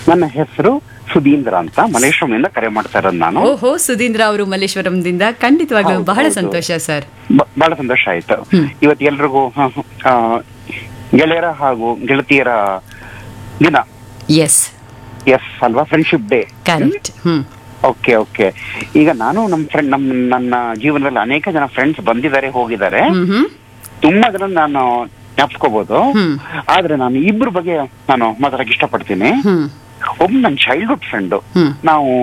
ನನ್ನ ಹೆಸರು ಸುಧೀಂದ್ರ ಅಂತ ಮಲೇಶ್ವರಮಿಂದ ಕರೆ ಮಾಡ್ತಾ ಇರೋದು ನಾನು ಓಹೋ ಸುಧೀಂದ್ರ ಅವರು ಮಲ್ಲೇಶ್ವರಂದಿಂದ ಖಂಡಿತವಾಗ್ಲೂ ಹೌದು, ಬಹಳ ಹೌದು. ಸಂತೋಷ ಸರ್ ಬ- ಬಹಳ ಸಂತೋಷ ಆಯ್ತು ಇವತ್ತು ಎಲ್ರಿಗೂ ಹ, ಹ, ಆ, ಗೆಳೆಯರ ಹಾಗೂ ಗೆಳತಿಯರ ದಿನ ಎಸ್ ಎಸ್ ಅಲ್ವಾ friendship day correct hmm okay okay ಈಗ ನಾನು ನಮ್ಮ ಫ್ರೆಂಡ್ ನಮ್ ನನ್ನ ಜೀವನದಲ್ಲಿ ಅನೇಕ ಜನ ಫ್ರೆಂಡ್ಸ್ ಬಂದಿದ್ದಾರೆ ಹೋಗಿದ್ದಾರೆ ಹ್ಮ್ ಹ್ಮ್ ತುಂಬಾ ಜನ ನಾನು ಜ್ಞಾಪಿಸ್ಕೋಬಹುದು ಹ್ಮ್. ಆದ್ರೆ ನಾನು ಇಬ್ರ ಬಗ್ಗೆ ನಾನು ಮಾತಾಡಕ್ ಇಷ್ಟಪಡ್ತೀನಿ ಹ್ಮ್ ಒಬ್ಬ ನನ್ನ ಚೈಲ್ಡ್ಹುಡ್ ಫ್ರೆಂಡ್ ಹ್ಮ್. ನಾವು